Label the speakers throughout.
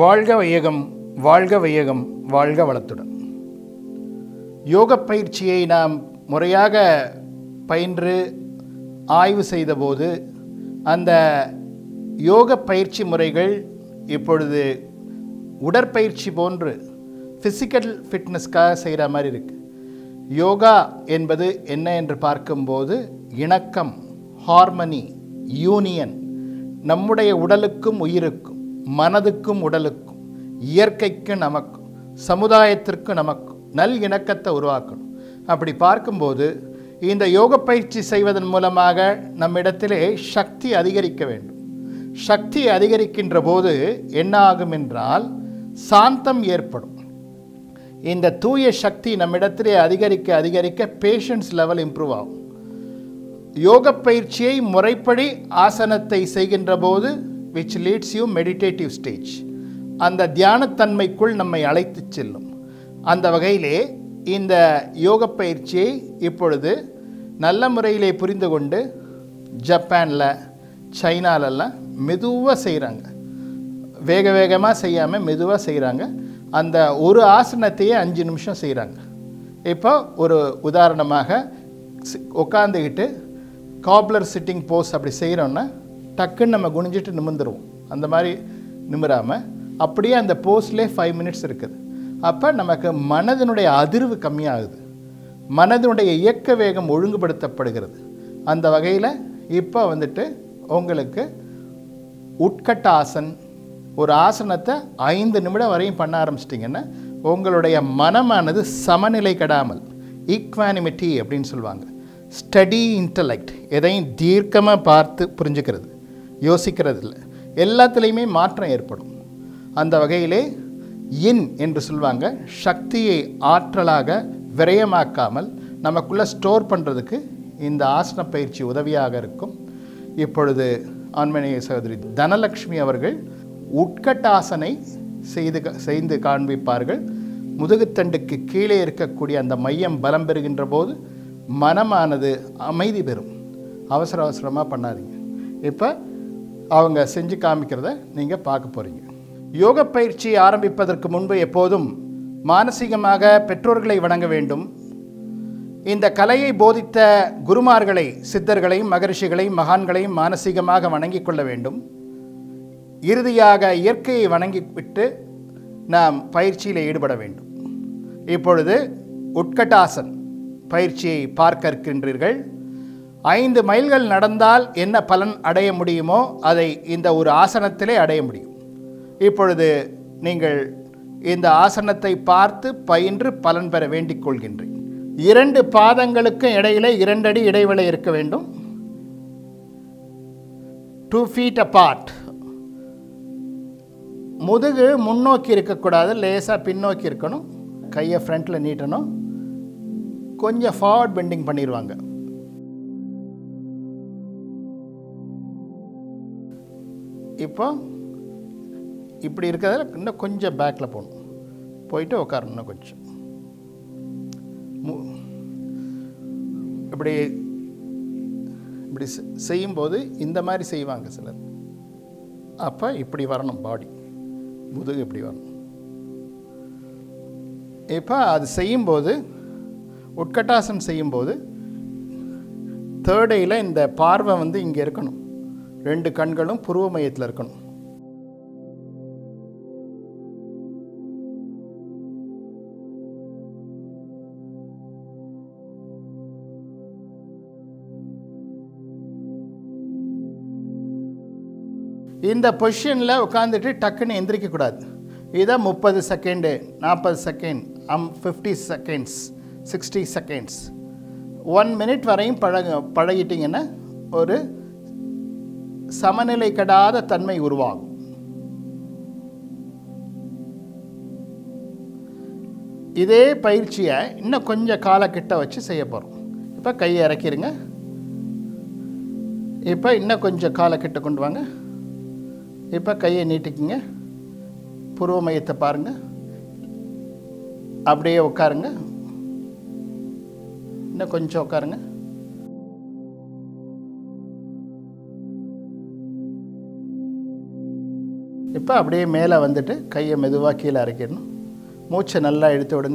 Speaker 1: வாழ்க வையகம் வாழ்க வையகம் வாழ்க வளத்துடன் யோக பயிற்சியை நாம் முறையாக பயின்று ஆய்வு செய்தபோது அந்த யோக பயிற்சி முறைகள் இப்பொழுது உடற்பயிற்சி போன்று ஃபிசிக்கல் ஃபிட்னஸ்க்காக செய்கிற மாதிரி இருக்கு யோகா என்பது என்ன என்று பார்க்கும்போது இணக்கம் ஹார்மனி யூனியன் நம்முடைய உடலுக்கும் உயிருக்கும் மனதுக்கும் உடலுக்கும் இயற்கைக்கு நமக்கும் சமுதாயத்திற்கு நமக்கும் நல் இணக்கத்தை உருவாக்கணும் அப்படி பார்க்கும்போது இந்த யோக பயிற்சி செய்வதன் மூலமாக நம்மிடத்திலே சக்தி அதிகரிக்க வேண்டும் சக்தி அதிகரிக்கின்ற போது என்ன ஆகும் என்றால் சாந்தம் ஏற்படும் இந்த தூய சக்தி நம்மிடத்திலே அதிகரிக்க அதிகரிக்க பேஷன்ஸ் லெவல் இம்ப்ரூவ் ஆகும் யோக பயிற்சியை முறைப்படி ஆசனத்தை செய்கின்ற போது which leads you meditative stage அந்த தியானத்தன்மைக்குள் நம்மை அழைத்துச் செல்லும் அந்த வகையிலே இந்த யோக பயிற்சியை இப்பொழுது நல்ல முறையிலே புரிந்து கொண்டு ஜப்பானில் சைனாலெல்லாம் மெதுவாக செய்கிறாங்க வேக வேகமாக செய்யாமல் மெதுவாக செய்கிறாங்க அந்த ஒரு ஆசனத்தையே அஞ்சு நிமிஷம் செய்கிறாங்க இப்போ ஒரு உதாரணமாக சி- உட்காந்துக்கிட்டு காப்லர் சிட்டிங் போஸ் அப்படி செய்கிறோன்னா டக்குன்னு நம்ம குனிஞ்சிட்டு நிமிந்துருவோம் அந்த மாதிரி நிமிராமல் அப்படியே அந்த போஸ்ட்லேயே ஃபைவ் மினிட்ஸ் இருக்குது அப்போ நமக்கு மனதினுடைய அதிர்வு கம்மியாகுது மனதினுடைய இயக்க வேகம் ஒழுங்குபடுத்தப்படுகிறது அந்த வகையில் இப்போ வந்துட்டு உங்களுக்கு உட்கட்ட ஆசன் ஒரு ஆசனத்தை ஐந்து நிமிடம் வரையும் பண்ண ஆரம்பிச்சிட்டிங்கன்னா உங்களுடைய மனமானது சமநிலை கெடாமல் ஈக்வானிமிட்டி அப்படின்னு சொல்லுவாங்க ஸ்டடி இன்டலெக்ட் எதையும் தீர்க்கமாக பார்த்து புரிஞ்சுக்கிறது யோசிக்கிறது இல்லை எல்லாத்துலேயுமே மாற்றம் ஏற்படும் அந்த வகையிலே இன் என்று சொல்லுவாங்க சக்தியை ஆற்றலாக விரயமாக்காமல் நமக்குள்ளே ஸ்டோர் பண்ணுறதுக்கு இந்த ஆசன பயிற்சி உதவியாக இருக்கும் இப்பொழுது ஆன்மீக சகோதரி தனலக்ஷ்மி அவர்கள் உட்கட்டாசனை செய்து க- செய்து காண்பிப்பார்கள் முதுகுத்தண்டுக்கு கீழே இருக்கக்கூடிய அந்த மையம் பலம் பெறுகின்ற போது மனமானது அமைதி பெறும் அவசர அவசரமாக பண்ணாதீங்க இப்போ அவங்க செஞ்சு காமிக்கிறத நீங்கள் பார்க்க போகிறீங்க யோக பயிற்சி ஆரம்பிப்பதற்கு முன்பு எப்போதும் மானசீகமாக பெற்றோர்களை வணங்க வேண்டும் இந்த கலையை போதித்த குருமார்களை சித்தர்களையும் மகரிஷிகளையும் மகான்களையும் மானசீகமாக வணங்கிக் கொள்ள வேண்டும் இறுதியாக இயற்கையை வணங்கிவிட்டு நாம் பயிற்சியில் ஈடுபட வேண்டும் இப்பொழுது உட்கட்டாசன் பயிற்சியை பார்க்க இருக்கின்றீர்கள் ஐந்து மைல்கள் நடந்தால் என்ன பலன் அடைய முடியுமோ அதை இந்த ஒரு ஆசனத்திலே அடைய முடியும் இப்பொழுது நீங்கள் இந்த ஆசனத்தை பார்த்து பயின்று பலன் பெற வேண்டிக் கொள்கின்றேன் இரண்டு பாதங்களுக்கும் இடையில இரண்டு அடி இடைவெளி இருக்க வேண்டும் டூ ஃபீட் அபார்ட் முதுகு முன்னோக்கி இருக்கக்கூடாது லேசாக பின்னோக்கி இருக்கணும் கையை ஃப்ரண்ட்டில் நீட்டணும் கொஞ்சம் ஃபார்வர்ட் பெண்டிங் பண்ணிடுவாங்க இப்போ இப்படி இருக்கிறதுல இன்னும் கொஞ்சம் பேக்கில் போகணும் போயிட்டு உட்காரணும் இன்னும் கொஞ்சம் மு- இப்படி இப்படி செ- செய்யும்போது இந்த மாதிரி செய்வாங்க சிலர் அப்போ இப்படி வரணும் பாடி முதுகு இப்படி வரணும் இப்போ அது செய்யும்போது உட்கட்டாசன் செய்யும்போது தேர்ட் ஐயில் இந்த பார்வை வந்து இங்கே இருக்கணும் ரெண்டு கண்களும் புருவ மையத்தில் இருக்கணும் இந்த பொசிஷனில் உட்காந்துட்டு டக்குன்னு எந்திரிக்கக்கூடாது இதை முப்பது செகண்டு நாற்பது second um fifty seconds sixty seconds one minute வரையும் பழக பழகிட்டிங்கன்னா ஒரு சமநிலை கெடாத தன்மை உருவாகும் இதே பயிற்சியை இன்னும் கொஞ்சம் காலக்கிட்ட வச்சு செய்ய போகிறோம் இப்போ கையை இறக்கிருங்க இப்போ இன்னும் கொஞ்சம் காலக்கிட்ட கொண்டு வாங்க இப்போ கையை நீட்டிக்குங்க புருவ மையத்தை பாருங்கள் அப்படியே உட்காருங்க இன்னும் கொஞ்சம் உட்காருங்க இப்போ அப்படியே மேலே வந்துட்டு கையை மெதுவாக கீழே இறக்கிடணும் மூச்சை நல்லா இழுத்து விடுங்க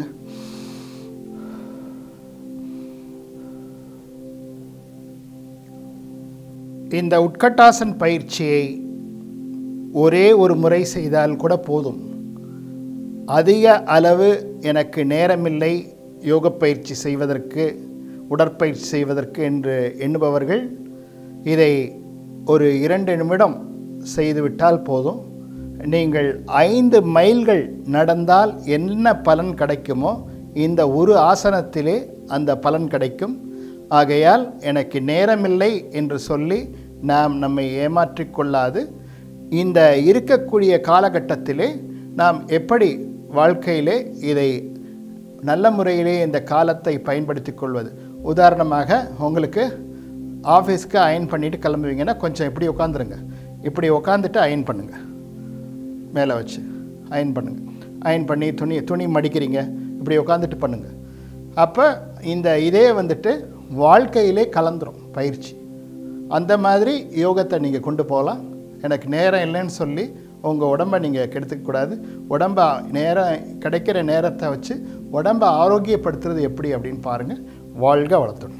Speaker 1: இந்த உட்கட்டாசன் பயிற்சியை ஒரே ஒரு முறை செய்தால் கூட போதும் அதிக அளவு எனக்கு நேரமில்லை யோக பயிற்சி செய்வதற்கு உடற்பயிற்சி செய்வதற்கு என்று எண்ணுபவர்கள் இதை ஒரு இரண்டு நிமிடம் செய்துவிட்டால் போதும் நீங்கள் ஐந்து மைல்கள் நடந்தால் என்ன பலன் கிடைக்குமோ இந்த ஒரு ஆசனத்திலே அந்த பலன் கிடைக்கும் ஆகையால் எனக்கு நேரமில்லை என்று சொல்லி நாம் நம்மை ஏமாற்றிக் கொள்ளாது இந்த இருக்கக்கூடிய காலகட்டத்திலே நாம் எப்படி வாழ்க்கையிலே இதை நல்ல முறையிலே இந்த காலத்தை பயன்படுத்தி கொள்வது உதாரணமாக உங்களுக்கு ஆஃபீஸ்க்கு அயன் பண்ணிவிட்டு கிளம்புவீங்கன்னா கொஞ்சம் இப்படி உட்காந்துருங்க இப்படி உட்காந்துட்டு அயன் பண்ணுங்கள் மேலே வச்சு அயன் பண்ணுங்கள் அயன் பண்ணி துணி துணி மடிக்கிறீங்க இப்படி உட்காந்துட்டு பண்ணுங்கள் அப்போ இந்த இதே வந்துட்டு வாழ்க்கையிலே கலந்துரும் பயிற்சி அந்த மாதிரி யோகத்தை நீங்கள் கொண்டு போகலாம் எனக்கு நேரம் இல்லைன்னு சொல்லி உங்கள் உடம்பை நீங்கள் கெடுத்துக்கக்கூடாது உடம்பை நேரம் கிடைக்கிற நேரத்தை வச்சு உடம்பை ஆரோக்கியப்படுத்துறது எப்படி அப்படின்னு பாருங்கள் வாழ்க வளர்த்துடும்